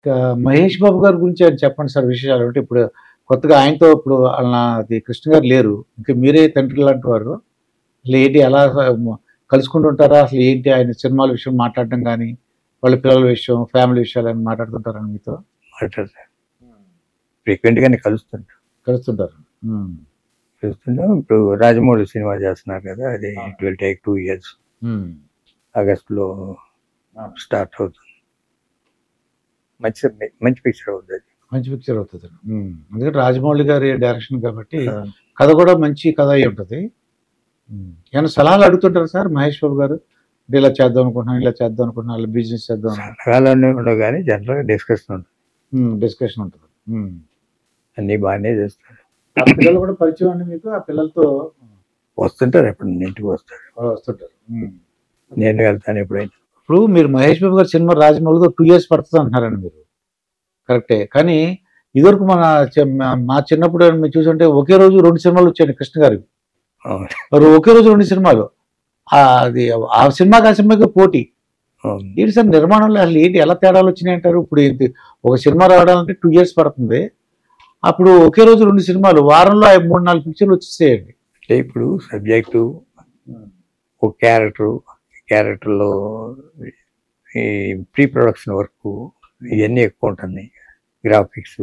ఇక మహేష్ బాబు గారి గురించి ఆయన చెప్పండి సార్ విశేషాలు అంటే ఇప్పుడు కొత్తగా ఆయనతో ఇప్పుడు వాళ్ళ అది కృష్ణ గారు లేరు ఇంకా మీరే తండ్రి లాంటి వారు అసలు ఏంటి ఎలా మ- కలుసుకుంటుంటారా అసలు ఏంటి ఆయన సినిమాల విషయం మాట్లాడడం కానీ వాళ్ళ పిల్లల విషయం ఫ్యామిలీ విషయాలు అని మాట్లాడుతుంటారా మీతో మాట్లాడతారు ఫ్రీక్వెంట్ గానే కలుస్తుంటాం కలుస్తుంటారు ఉమ్. కలుస్తుంటాం ఇప్పుడు రాజమౌళి సినిమా చేస్తున్నారు కదా అది ఆ. It will take two years um. August లో స్టార్ట్ అవుతుంది మంచి మంచి పిక్చర్ అవుతుంది మంచి పిక్చర్ అవుతుంది ఉమ్. ఎందుకంటే రాజమౌళి గారి డైరెక్షన్ కాబట్టి అది కథ కూడా మంచి కథ అయి ఉంటుంది ఉమ్. ఏమైనా సలహాలు అడుగుతుంటారు సార్ మహేష్ బాబు గారు అంటే ఇలా చేద్దాం అనుకుంటున్నాను ఇలా చేద్దాం అనుకుంటున్నాను ఇలా బిజినెస్ చేద్దాం సలహాలన్నీ ఉండవు కానీ జనరల్ గా డిస్కషన్ ఉంటుంది డిస్కషన్ ఉంటుంది ఉమ్. అన్ని బాగానే చేస్తారు ఆ పిల్లలు కూడా పరిచయం అండి మీకు ఆ పిల్లలతో వస్తుంటారు ఎప్పుడు ఇంటికి వస్తారు వస్తుంటారు ఉమ్. నేను వెళ్తాను ఎప్పుడైనా ఇప్పుడు మీరు మహేష్ బాబు గారి సినిమా రాజమౌళితో టూ ఇయర్స్ పడుతుంది అంటున్నారండి మీరు కరెక్టే కానీ ఇదివరకు మన చి- మా- మా చిన్నప్పుడు మీరు చూసుంటే ఒకే రోజు రెండు సినిమాలు వచ్చాయండి కృష్ణ గారికి అవును, మరి ఒకే రోజు రెండు సినిమాలు ఆ, అది ఆ సినిమాకి ఆ సినిమాకి పోటీ అవును. ఏంటి సార్ నిర్మాణంలో అసలు ఏంటి ఎలా తేడాలు వచ్చినాయి అంటారు ఇప్పుడు ఇది ఒక సినిమా రావడాలంటే టూ ఇయర్స్ పడుతుంది అప్పుడు ఒకే రోజు రెండు సినిమాలు వారంలో ఆ మూడు నాలుగు పిక్చర్లు వచ్చేసేయండి అంటే ఇప్పుడు సబ్జెక్టు ఒక క్యారెక్టరు క్యారెక్టర్లో ఈ ప్రీ ప్రొడక్షన్ వర్క్ ఇవన్నీ ఎక్కువ ఉంటుంది గ్రాఫిక్స్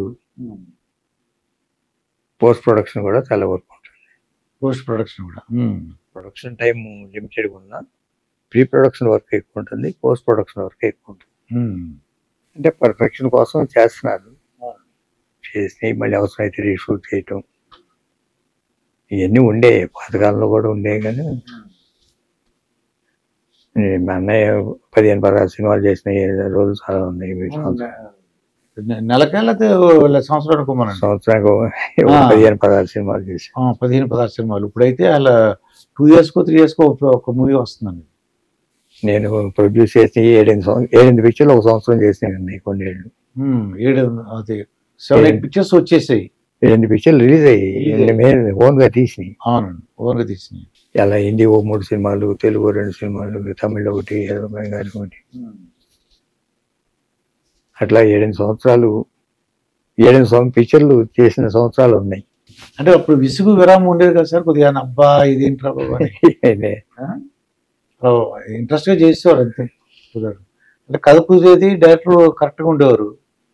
పోస్ట్ ప్రొడక్షన్ కూడా చాలా వర్క్ ఉంటుంది పోస్ట్ ప్రొడక్షన్ కూడా ప్రొడక్షన్ టైం లిమిటెడ్గా ఉన్నా ప్రీ ప్రొడక్షన్ వర్క్ ఎక్కువ ఉంటుంది పోస్ట్ ప్రొడక్షన్ వర్క్ ఎక్కువ ఉంటుంది అంటే పర్ఫెక్షన్ కోసం చేస్తున్నారు చేసి మళ్ళీ అవసరమైతే రీషూట్ చేయటం ఇవన్నీ ఉండే పాతకాలంలో కూడా ఉండే కానీ ఈ మా అన్నయ్య పదిహేను పదహారు సినిమాలు చేసిన రోజులు చాలా ఉన్నాయి ఈ సంవత్సరం- నెలకేళ్ళ సంవత్సరం అనుకోమనండి సంవత్సరానికి ఒక ఆ. పదిహేను పదహారు సినిమాలు చేసి ఆ, పదిహేను పదహారు సినిమాలు ఇప్పుడైతే అలా టూ ఇయర్స్కో త్రీ ఇయర్స్కో ఒక మూవీ వస్తుందండి నేను ప్రొడ్యూస్ చేసిన ఏడెనిమిది సంవత్సరం ఏడెనిమిది పిక్చర్లు ఒక సంవత్సరం చేసినాయి కొన్ని ఏళ్ళు ఉమ్, ఏడు అది సెవెన్ ఎయిట్ పిక్చర్స్ వచ్చేసాయి ఏడెనిమిది పిక్చర్లు రిలీజ్ అయ్యి Release మేము ఓన్గా తీసినాయి అవునండి ఓన్గా తీసినాయి అలా హిందీ ఓ మూడు సినిమాలు తెలుగు రెండు సినిమాలు తమిళ ఒకటి ఏదో బెంగాలీ ఒకటి అట్లా ఏడెనిమిది సంవత్సరాలు ఏడెనిమిది సంవత్సరం పిక్చర్లు చేసిన సంవత్సరాలు ఉన్నాయి అంటే అప్పుడు విసుగు విరామం ఉండేది కదా సార్ కొద్దిగా అబ్బా ఇదేంట్రా బాబా అని ఇంట్రెస్ట్ గా చేసేవారు అంతే కుదరదు అంటే కథ కుదిరేది డైరెక్టర్ కరెక్ట్ గా ఉండేవారు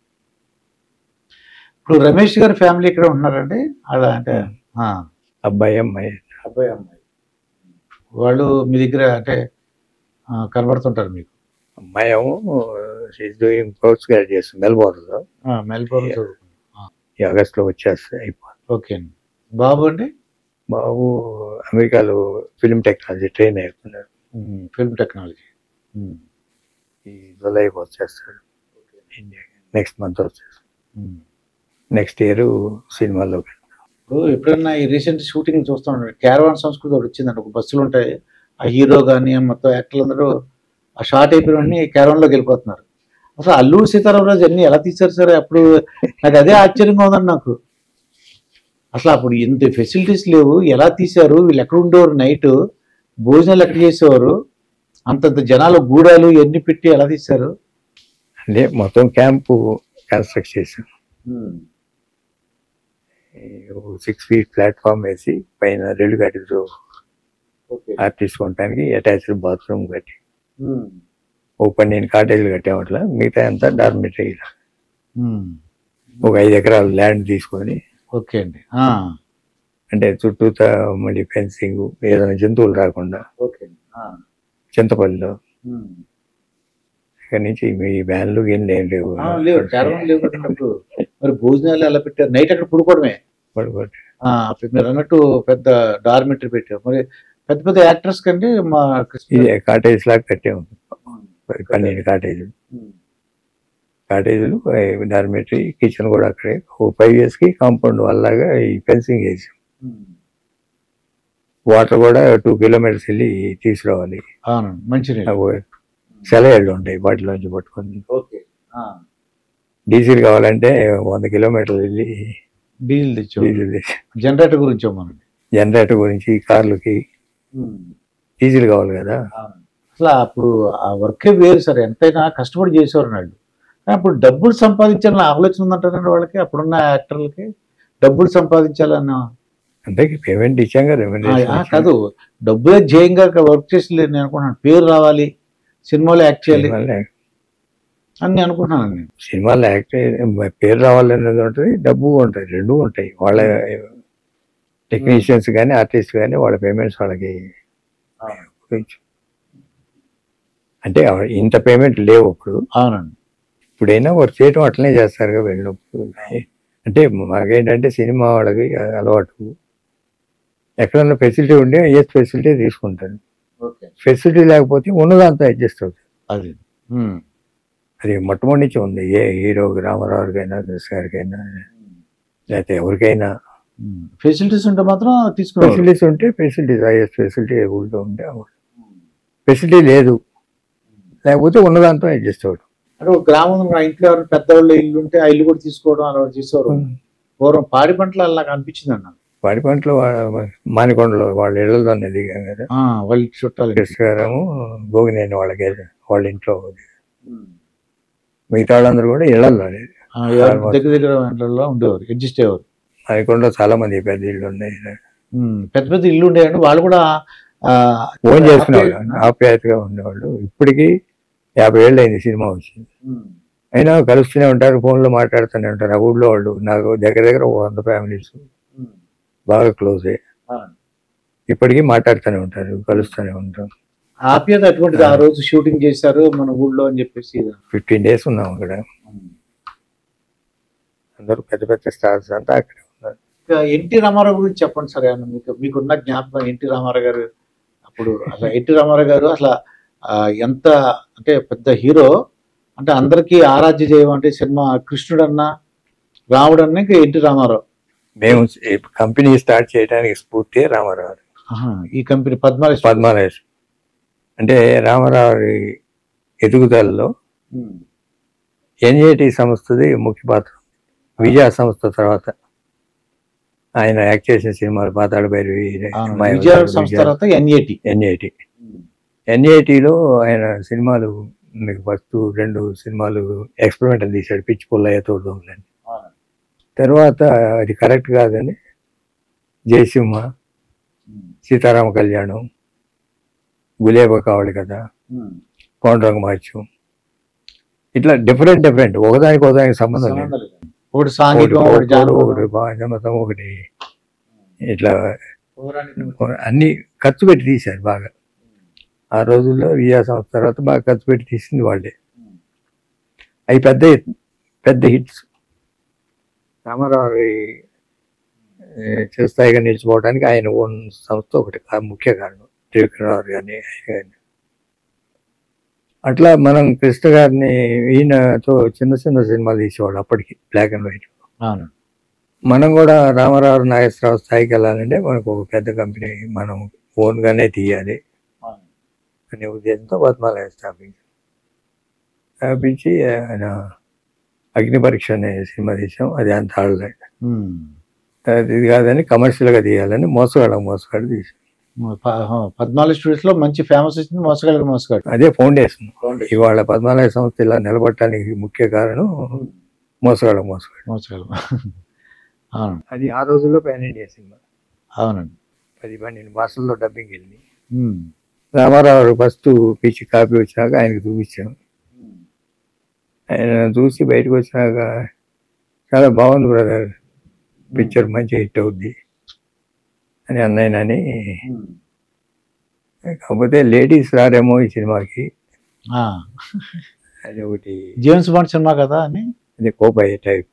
ఇప్పుడు రమేష్ గారి ఫ్యామిలీ ఇక్కడ ఉన్నారండి అలా అంటే ఆ, అబ్బాయి అమ్మాయి అబ్బాయి అమ్మాయి వాళ్ళు మీ దగ్గర అంటే ఆ, కనబడుతుంటారు మీకు అమ్మాయి ఏమో డూయింగ్ పోస్ట్ గ్రాడ్యుయేషన్ మెల్బోర్న్లో ఆ, మెల్బోర్న్ Yeah. చదువుకున్నారు. ఈ ఆగస్ట్లో వచ్చేస్తే అయిపోయింది ఓకే అండి బాబు అండి బాబు అమెరికాలో ఫిల్మ్ టెక్నాలజీ ట్రైన్ అవుతున్నారు ఫిల్మ్ టెక్నాలజీ ఈ జులైకి వచ్చేస్తాడు ఇండియా నెక్స్ట్ మంత్ వచ్చేస్తాడు నెక్స్ట్ ఇయర్ సినిమాలోకి ఇప్పుడు ఎప్పుడన్నా ఈ రీసెంట్ షూటింగ్ చూస్తాం క్యారవాన్ సంస్కృతి ఒకటి వచ్చిందండి ఒక బస్సులు ఉంటాయి ఆ హీరో కానీ మొత్తం యాక్టర్లు అందరూ ఆ షార్ట్ అయిపోయిన వెంటనే క్యారవాన్ లోకి వెళ్ళిపోతున్నారు అసలు అల్లూరు సీతారామరాజు అన్ని ఎలా తీశారు సార్ అప్పుడు నాకు అదే ఆశ్చర్యంగా ఉందండి నాకు అసలు అప్పుడు ఇంత ఫెసిలిటీస్ లేవు ఎలా తీశారు వీళ్ళు ఎక్కడ ఉండేవారు నైట్ భోజనాలు ఎక్కడ చేసేవారు అంతంత జనాలు గూడాలు ఇవన్నీ పెట్టి ఎలా తీశారు అంటే మొత్తం క్యాంపు కన్స్ట్రక్ట్ చేశాం సిక్స్ ఫీట్ ప్లాట్ఫామ్ వేసి పైన రెండు గడితో ఆర్టిస్ట్ ఉండటానికి అటాచ్డ్ బాత్రూమ్ కట్టి ఓ పన్నెండు కాటేజీలు కట్టామట్లా మిగతా అంతా డార్మిటరీ ఒక ఐదు ఎకరాల ల్యాండ్ తీసుకొని ఓకే అండి ఆ, అంటే చుట్టూతా మళ్ళీ ఫెన్సింగ్ ఏదైనా జంతువులు రాకుండా ఓకే అండి ఆ, చింతపల్లిలో ఉమ్. ఇక్కడి నుంచి ఈ వ్యాన్లు ఏం లేవు లేవు ఆ, లేవు క్యారవాన్ లేవు కదండి అప్పుడు మరి భోజనాలు ఎలా పెట్టారు నైట్ అక్కడ పడుకోవడమే పడుకోటి. ఆ, అప్పుడు మీరు అన్నట్టు పెద్ద డార్మెటరీ పెట్టారు మరి పెద్ద పెద్ద యాక్టర్స్ కండి మా కృష్ణ- ఇది కాటేజ్ లాగా కట్టాము పన్నెండు కాటేజీలు ఉమ్. కాటేజీలు డార్మెటరీ కిచెన్ కూడా అక్కడే ఓ ఫైవ్ ఇయర్స్ కి కాంపౌండ్ వాళ్ళగా ఈ ఫెన్సింగ్ వేసాం ఉమ్. వాటర్ కూడా టూ కిలోమీటర్స్ వెళ్ళి తీసుకురావాలి అవునండి మంచినీళ్ళు అవి సెలయేళ్ళు ఉంటాయి వాటిలోంచి పట్టుకొని ఓకే ఆ, డీజిల్ కావాలంటే వంద కిలోమీటర్లు వెళ్ళి డీజిల్ తెచ్చాం డీజిల్ తెచ్చి జనరేటర్ గురించి ఇవ్వమనండి జనరేటర్ గురించి కార్లకి డీజిల్ కావాలి కదా అసలు అప్పుడు ఆ వర్కే వేరు సార్ ఎంతైనా కష్టపడి చేసేవారు నాడు కానీ అప్పుడు డబ్బులు సంపాదించాలన్న ఆలోచన ఉందంటారండి వాళ్ళకి అప్పుడున్న యాక్టర్లకి డబ్బులు సంపాదించాలన్న అంటే పేమెంట్ ఇచ్చాం కదా ఆ, ఆ, రెమ్యూనరేషన్ కాదు డబ్బులే ధ్యేయంగా వర్క్ చేసి నేను అనుకుంటున్నాను పేరు రావాలి సినిమాలో యాక్ట్ చేయాలి సినిమాలో అని నేను అనుకుంటున్నాను నేను సినిమాలో యాక్ట్ పేరు రావాలనేది ఉంటుంది డబ్బు ఉంటుంది రెండు ఉంటాయి వాళ్ళ టెక్నీషియన్స్ కానీ ఆర్టిస్ట్ కానీ వాళ్ళ పేమెంట్స్ వాళ్ళకి గురించి అంటే ఇంత పేమెంట్ లేవు ఇప్పుడు అవునండి ఇప్పుడైనా వర్క్ చేయడం అట్లనే చేస్తారు కదా వెళ్ళినప్పుడు అంటే మాకేంటంటే సినిమా వాళ్ళకి అలవాటు ఎక్కడన్నా ఫెసిలిటీ ఉంటే ఏ ఫెసిలిటీ తీసుకుంటాను ఓకే ఫెసిలిటీ లేకపోతే ఉన్నదంతా అడ్జస్ట్ అవుతుంది అది ఉమ్. అది మొట్టమొదటి నుంచి ఉంది ఏ హీరో రామారావుకైనా కృష్ణ గారికైనా లేకపోతే ఎవరికైనా ఉమ్. ఫెసిలిటీస్ ఉంటే మాత్రం తీసుకున్నాను ఫెసిలిటీస్ ఉంటే ఫెసిలిటీస్ ఐఎస్ ఫెసిలిటీ ఊళ్ళో ఉంటే ఫెసిలిటీ లేదు లేకపోతే ఉన్నదాంతో అడ్జస్ట్ అవ్వడం అంటే ఒక గ్రామం నా ఇంట్లో ఎవరైనా పెద్దవాళ్ళు ఇల్లు ఉంటే ఆ ఇల్లు కూడా తీసుకోవడం అలా చేసేవారు పూర్వం పాడి పంటలు అలా అనిపించింది అన్న వాడి పంటలో వా- మానికొండలో వాళ్ళ ఇళ్లలోనే దిగాం కదా ఆ, వాళ్ళ చుట్టాలు కృష్ణ గారేమో భోగినేని వాళ్ళకి వాళ్ళ ఇంట్లో మిగతా వాళ్ళందరూ కూడా ఇళ్లలోనే ఆ, ఎవరి దగ్గర దగ్గర ఇంట్లో ఉండేవారు అడ్జస్ట్ అయ్యేవారు మానికొండలో చాలా మంది పెద్ద ఇళ్ళు ఉన్నాయి ఉమ్. పెద్ద పెద్ద ఇల్లు ఉండేవండి వాళ్ళు కూడా ఆ, ఫోన్ చేసుకునేవాళ్ళు ఆప్యాయతగా ఉండేవాళ్ళు ఇప్పటికీ యాభై ఏళ్ళు అయింది సినిమా వచ్చింది ఉమ్. అయినా కలుస్తూనే ఉంటారు ఫోన్లో మాట్లాడుతూనే ఉంటారు ఆ ఊళ్ళో వాళ్ళు నాకు దగ్గర దగ్గర ఒక వంద ఫ్యామిలీస్ ఉమ్. బాగా క్లోజే ఆ. ఇప్పటికీ మాట్లాడుతూనే ఉంటారు కలుస్తూనే ఉంటాం ఆప్యాయత అటువంటిది ఆ రోజు షూటింగ్ చేశారు మన ఊళ్ళో అని చెప్పేసి ఫిఫ్టీన్ డేస్ ఉన్నాం అక్కడ అందరూ పెద్ద పెద్ద స్టార్స్ అంతా అక్కడే ఉన్నారు ఇంకా ఎన్టీ రామారావు గురించి చెప్పండి సార్ ఏమన్నా మీకు మీకున్న జ్ఞాపకం ఎన్టీ రామారావు గారు అప్పుడు అసలు ఎన్టీ రామారావు గారు అసలు ఆ, ఎంత అంటే పెద్ద హీరో అంటే అందరికీ ఆరాధ్య దైవం అంటే సినిమా కృష్ణుడు అన్న రాముడు అన్న ఇంకా ఎన్టీ రామారావు మేము ఈ కంపెనీ స్టార్ట్ చేయడానికి స్ఫూర్తి రామారావు ఆహా, ఈ కంపెనీ పద్మాలక్ష్మి పద్మారాజ్ అంటే రామారావు ఎదుగుదలలో ఎన్ఏటి సంస్థది ముఖ్య పాత్ర విజయ సంస్థ తర్వాత ఆయన యాక్ట్ చేసిన సినిమాలు పాతాళ భైరవి అవును, మాయావతి, విజయ సంస్థ విజయ- తర్వాత ఎన్ఏటి ఎన్ఐటి ఎన్ఐటిలో ఆయన సినిమాలు మీకు ఫస్ట్ రెండు సినిమాలు ఎక్స్పెరిమెంటల్ తీశాడు పిచ్చి పుల్లయ్య తోడు తర్వాత అది కరెక్ట్ కాదని జయసింహ సీతారామ కళ్యాణం గులేబ కావలి కదా పౌండ్రంగ మార్చం ఇట్లా డిఫరెంట్ డిఫరెంట్ ఒకదానికి ఒకదానికి సంబంధం లేదు ఒకటి సాంఘికం ఒకటి ఒకటి జానపదం, ఒకటి భాగమతం ఒకటి ఇట్లా పౌరాణికం. అన్ని ఖర్చు పెట్టి తీశారు బాగా ఆ రోజుల్లో విజయ సంస్థ తర్వాత బాగా ఖర్చు పెట్టి తీసింది వాళ్ళే అవి పెద్ద పెద్ద హిట్స్ రామారావు చిరస్థాయిగా నిలిచిపోవడానికి ఆయన ఓన్ సంస్థ ఒకటి కా- ముఖ్య కారణం త్రివిక్రమరావు కానీ ఆయన కానీ అట్లా మనం కృష్ణ గారిని ఈయనతో చిన్న చిన్న సినిమాలు తీసేవాళ్ళు అప్పటికి బ్లాక్ అండ్ వైట్ అవును మనం కూడా రామారావు నాగేశ్వరరావు స్థాయికి వెళ్ళాలంటే మనకు ఒక పెద్ద కంపెనీ మనం ఓన్గానే తీయాలి అవును. అనే ఉద్దేశంతో పద్మాలయ స్థాపించాం స్థాపించి ఆయన అగ్ని పరీక్ష అనే సినిమా తీసాం అది అంత ఆడలేదు ఉమ్. ఇది కాదని కమర్షియల్గా తీయాలని మోసగాళ్ళ మోసగాడు తీసాం ప- ఆ, పద్నాలుగు స్టూడియోస్ లో మంచి ఫేమస్ వచ్చింది మోసగాళ్ళకి మోసగాడు అదే ఫౌండేషన్ ఇవాళ పద్మాలయ సంస్థ ఇలా నిలబడటానికి ముఖ్య కారణం మోసగాళ్ళ మోసగాడు మోసగాళ్ళు అవును అది ఆ రోజుల్లో పైన ఇండియా సినిమా అవునండి పది పన్నెండు మాసాల్లో డబ్బింగ్ వెళ్ళి ఉమ్. రామారావు ఫస్ట్ పిచ్చి కాపీ వచ్చినాక ఆయనకు చూపించాం ఆయన చూసి బయటకు వచ్చినాక చాలా బాగుంది బ్రదర్ పిక్చర్ మంచి హిట్ అవుద్ది అని అన్నాయనని ఉమ్. కాకపోతే లేడీస్ రారేమో ఈ సినిమాకి ఆ. అది ఒకటి జేమ్స్ బాండ్ సినిమా కదా అని అది కోపయ్యే టైప్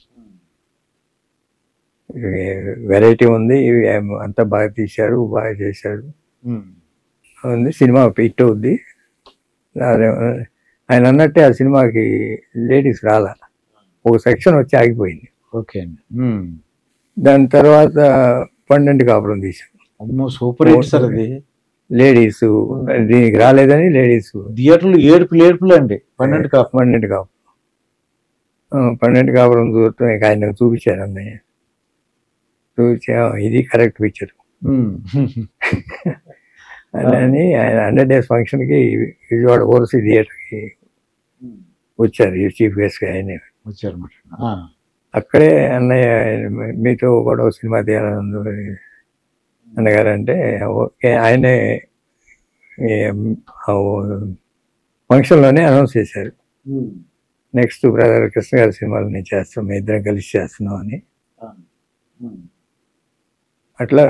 వెరైటీ ఉంది ఇవి ఏం- అంతా బాగా తీశారు బాగా చేశారు ఉమ్. ఉంది సినిమా హిట్ అవుద్ది అదే- ఆయన అన్నట్టే ఆ సినిమాకి లేడీస్ రాలా ఒక సెక్షన్ వచ్చి ఆగిపోయింది ఓకే అండి ఉమ్. దాని తర్వాత పన్నెండు కాపురం తీసాం అమ్మో సూపర్ హిట్ సార్ అది లేడీస్ దీనికి రాలేదని లేడీస్ థియేటర్లు ఏడుపులు ఏడుపులు అండి పన్నెండు కాపు పన్నెండు కాపురం ఆ, పన్నెండు కాపురం చూస్తూ ఇక ఆయన చూపించారు అన్నయ్య చూపించా ఇది కరెక్ట్ పిక్చర్ ఉమ్. అని ఆయన హండ్రెడ్ డేస్ ఫంక్షన్కి విజయవాడ ఓరసి థియేటర్కి వచ్చారు ఈ చీఫ్ గెస్ట్గా ఆయన వచ్చారన్నమాట ఆ, అక్కడే అన్నయ్య మీతో కూడా ఒక సినిమా తీయాలని అన్నగారు అంటే ఓకే ఆయనే ఫంక్షన్లోనే అనౌన్స్ చేశారు నెక్స్ట్ బ్రదర్ కృష్ణ గారి సినిమాలు నేను చేస్తాం మేము ఇద్దరం కలిసి చేస్తున్నాం అని ఆ, ఉమ్. అట్లా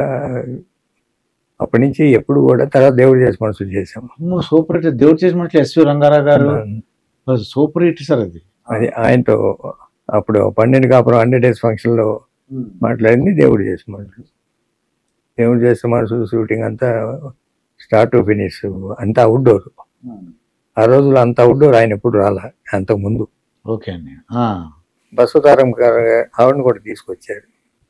అప్పటి నుంచి ఎప్పుడు కూడా తర్వాత దేవుడు చేసి మనుషులు చేసాం అమ్మో, సూపర్ హిట్ దేవుడు చేసిన మనుషులు ఎస్వి రంగారావు గారు సూపర్ హిట్ సార్ అది అది ఆయనతో అప్పుడు పన్నెండు కాపురం హండ్రెడ్ డేస్ ఫంక్షన్లో మాట్లాడింది దేవుడు చేసిన మనుషులు దేవుడు చేసిన మనుషులు షూటింగ్ అంతా స్టార్ట్ టు ఫినిష్ అంతా అవుట్డోర్ ఆ రోజుల్లో అంత అవుట్డోర్ ఆయన ఎప్పుడు రాలా అంతకు ముందు ఓకే అండి ఆ. బస్వతారం గారు ఆవిడని కూడా తీసుకొచ్చారు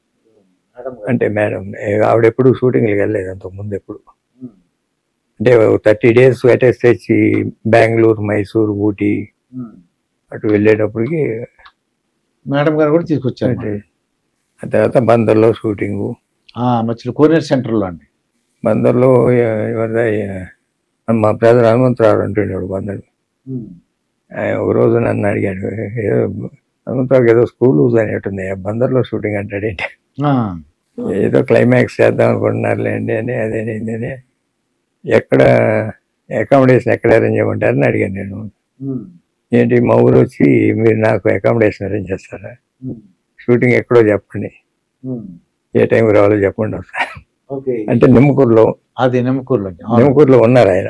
అంటే మేడం ఆవిడ ఎప్పుడు షూటింగ్కి వెళ్ళలేదు అంతకు ముందు ఎప్పుడు అంటే థర్టీ డేస్ అటే తెచ్చి బెంగళూరు మైసూరు ఊటీ అటు వెళ్ళేటప్పటికి మేడం గారు కూడా తీసుకొచ్చారు అంటే ఆ తర్వాత బందర్లో షూటింగు ఆ, మధ్యలో కోనేరు సెంటర్లో అండి బందర్లో ఎ- ఎవరిదా ఎ- మా బ్రదర్ హనుమంతరావు అంటుండేవాడు బందర్ ఆయన ఒక రోజు నన్ను అడిగాడు ఏదో హనుమంతరావుకి ఏదో స్కూల్ అనేటుంది బందర్లో షూటింగ్ అంటాడేంటి ఆ, ఏదో క్లైమాక్స్ చేద్దాం అనుకుంటున్నారులేండి అని అదేనేంటి అని ఎక్కడ అకామిడేషన్ ఎక్కడ అరేంజ్ చేయమంటారని అడిగాను నేను ఏంటి మా ఊరు వచ్చి మీరు నాకు అకామిడేషన్ అరేంజ్ చేస్తారా షూటింగ్ ఎక్కడో చెప్పండి ఏ టైంకి రావాలో చెప్పండి ఒకసారి ఓకే అంటే నిమ్మకూరులో అది నిమ్మకూరులో అండి అవును. నిమ్మకూరులో ఉన్నారు ఆయన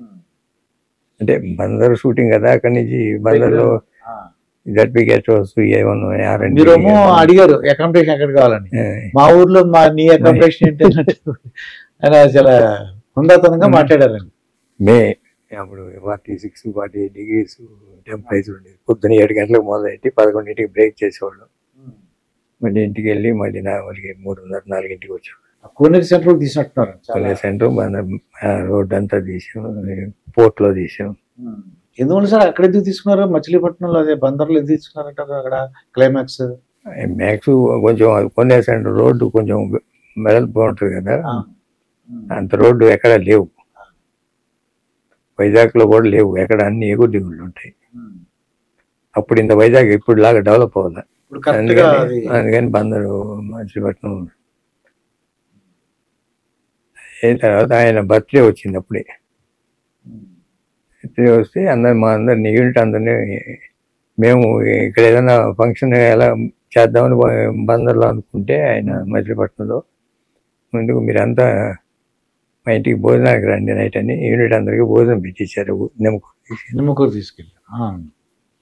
అంటే బందర్ షూటింగ్ కదా అక్కడి నుంచి బందర్లో ఆ. జడ్పీ గెస్ట్ హౌస్ ఏమన్నా ఆర్ఎండ్ మీరేమో అడిగారు అకామిడేషన్ ఎక్కడ కావాలని మా ఊర్లో మా నీ అకామిడేషన్ ఏంటి అన్నట్టు ఆయన చాలా హుందాతనంగా Hmm. మాట్లాడారండి మే అప్పుడు forty six forty eight degrees temperature ఉండేది పొద్దున ఏడు గంటలకు మొదలెట్టి పదకొండింటికి బ్రేక్ చేసేవాళ్ళు మళ్ళీ ఇంటికి వెళ్ళి మళ్ళీ నా వాళ్ళకి మూడున్నర నాలుగింటికి వచ్చాడు కోనేరు సెంటర్ తీసినట్టున్నారు చాలా. పల్లె సెంటర్ మన రోడ్ అంతా తీసాం పోర్ట్లో తీసాం Hmm. ఎందువల్ల సార్ అక్కడ ఎందుకు తీసుకున్నారు మచిలీపట్నంలో అదే బందర్లో ఎందుకు తీసుకున్నారంటారు అక్కడ క్లైమాక్స్ మ్యాక్స్ కొంచెం కొనే సెంటర్ రోడ్డు కొంచెం వెడల్పు ఉంటుంది కదా అంత రోడ్డు ఎక్కడ లేవు వైజాగ్లో కూడా లేవు ఎక్కడ అన్ని ఎగురు దిగుళ్ళు ఉంటాయి అప్పుడు ఇంత వైజాగ్ ఇప్పుడు లాగా డెవలప్ అవ్వాలి ఇప్పుడు కరెక్ట్ గా అది అందుకని అందుకని బందరు మచిలీపట్నం అయిన తర్వాత ఆయన బర్త్డే వచ్చింది అప్పుడే బర్త్డే వస్తే అందరు మా అందరిని యూనిట్ అందరినీ మేము ఇక్కడ ఏదైనా ఫంక్షన్ ఎలా చేద్దామని బ- బందర్లో అనుకుంటే ఆయన మచిలీపట్నంలో ముందుకు మీరంతా మా ఇంటికి భోజనానికి రండి నైట్ అని యూనిట్ అందరికీ భోజనం పెట్టించారు నిమ్మకు నిమ్మకూరు తీసుకెళ్ళి ఆ.